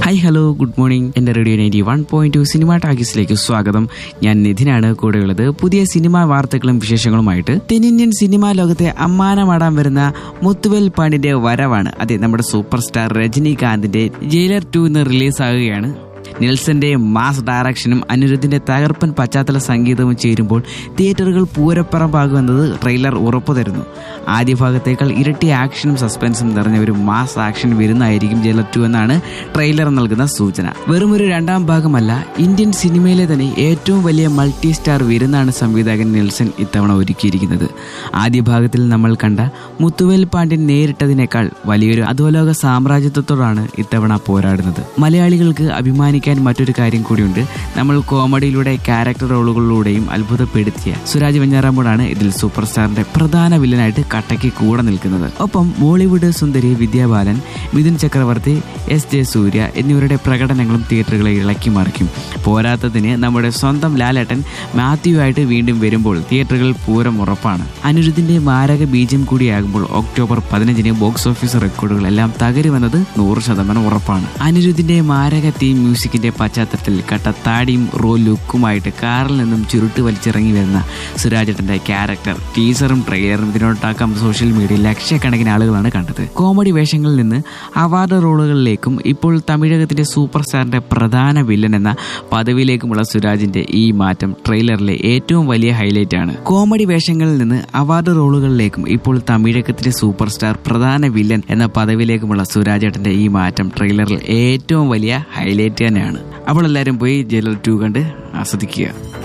hi hello good morning എന്റെ radio ninety one point two cinema ടാക്കീസിലേക്ക് സ്വാഗതം ഞാൻ നിധിനാണ് കൂടെയുള്ളത് പുതിയ സിനിമാ വാർത്തകളും വിശേഷങ്ങളുമായിട്ട് തെന്നിന്ത്യൻ സിനിമാ ലോകത്തെ അമ്മാനമാടാൻ വരുന്ന മുത്തുവൽ പാണ്ടിന്റെ വരവാണ് അതെ നമ്മുടെ സൂപ്പർ സ്റ്റാർ രജനീകാന്തിന്റെ ജയിലർ ടു ഇന്ന് റിലീസാകുകയാണ് നെൽസന്റെ മാസ് ഡയറക്ഷനും അനിരുദ്ധിന്റെ തകർപ്പൻ പശ്ചാത്തല സംഗീതവും ചേരുമ്പോൾ തിയേറ്ററുകൾ പൂരപ്പറമ്പാകുമെന്നത് ട്രെയിലർ ഉറപ്പു തരുന്നു ആദ്യ ഭാഗത്തേക്കാൾ ഇരട്ടി ആക്ഷനും സസ്പെൻസും നിറഞ്ഞ ഒരു മാസ് ആക്ഷൻ വരുന്നതായിരിക്കും ജയിലർ ടു എന്നാണ് ട്രെയിലർ നൽകുന്ന സൂചന വെറും ഒരു രണ്ടാം ഭാഗമല്ല ഇന്ത്യൻ സിനിമയിലെ തന്നെ ഏറ്റവും വലിയ മൾട്ടി സ്റ്റാർ വിരുന്നാണ് സംവിധായകൻ നെൽസൺ ഇത്തവണ ഒരുക്കിയിരിക്കുന്നത് ആദ്യ ഭാഗത്തിൽ നമ്മൾ കണ്ട മുത്തുവേൽ പാണ്ഡ്യൻ നേരിട്ടതിനേക്കാൾ വലിയൊരു അധോലോക സാമ്രാജ്യത്വത്തോടാണ് ഇത്തവണ പോരാടുന്നത് മലയാളികൾക്ക് അഭിമാനിക്കാൻ മറ്റൊരു കാര്യം കൂടിയുണ്ട് നമ്മൾ കോമഡിയിലൂടെ ക്യാരക്ടർ റോളുകളിലൂടെയും അത്ഭുതപ്പെടുത്തിയ സുരാജ് വെഞ്ഞാറാമ്പോടാണ് ഇതിൽ സൂപ്പർ സ്റ്റാറിന്റെ പ്രധാന വില്ലനായിട്ട് കട്ടയ്ക്ക് കൂടെ നിൽക്കുന്നത് ഒപ്പം ബോളിവുഡ് സുന്ദരി വിദ്യാബാലൻ മിഥുൻ ചക്രവർത്തി എസ് ജെ സൂര്യ എന്നിവരുടെ പ്രകടനങ്ങളും തിയേറ്ററുകളെ ഇളക്കി മറിക്കും പോരാത്തതിന് നമ്മുടെ സ്വന്തം ലാലേട്ടൻ മാത്യു ആയിട്ട് വീണ്ടും വരുമ്പോൾ തിയേറ്ററുകൾ പൂരം ഉറപ്പാണ് അനിരുദ്ധിന്റെ മാരക ബീജം കൂടിയാകുമ്പോൾ ഒക്ടോബർ പതിനഞ്ചിന് ബോക്സ് ഓഫീസ് റെക്കോർഡുകളെല്ലാം തകരുമെന്നത് നൂറ് ശതമാനം ഉറപ്പാണ് അനിരുദ്ധിന്റെ മാരക തീം മ്യൂസിക്കിന്റെ പശ്ചാത്തലത്തിൽ കട്ട താടിയും റോ ലുക്കുമായിട്ട് കാറിൽ നിന്നും ചുരുട്ട് വലിച്ചിറങ്ങി വരുന്ന സുരാജേട്ടന്റെ ക്യാരക്ടർ ടീസറും ട്രെയിലറും ഇതിനോട്ടാക്കാം സോഷ്യൽ മീഡിയയിൽ ലക്ഷക്കണക്കിന് ആളുകളാണ് കണ്ടത് കോമഡി വേഷങ്ങളിൽ നിന്ന് അവാർഡ് റോളുകളിലേക്കും ഇപ്പോൾ തമിഴകത്തിന്റെ സൂപ്പർ സ്റ്റാറിന്റെ പ്രധാന വില്ലൻ എന്ന പദവിയിലേക്കുമുള്ള സുരാജിന്റെ ഈ മാറ്റം ട്രെയിലറിലെ ഏറ്റവും വലിയ ഹൈലൈറ്റ് ആണ് കോമഡി വേഷങ്ങളിൽ നിന്ന് അവാർഡ് റോളുകളിലേക്കും ഇപ്പോൾ തമിഴകത്തിന്റെ സൂപ്പർ സ്റ്റാർ പ്രധാന വില്ലൻ എന്ന പദവിയിലേക്കുമുള്ള സുരാജേട്ടന്റെ ഈ മാറ്റം ട്രെയിലറിൽ ഏറ്റവും വലിയ ഹൈലൈറ്റ് തന്നെയാണ് അപ്പോൾ എല്ലാവരും പോയി ജയിലർ ടു കണ്ട് ആസ്വദിക്കുക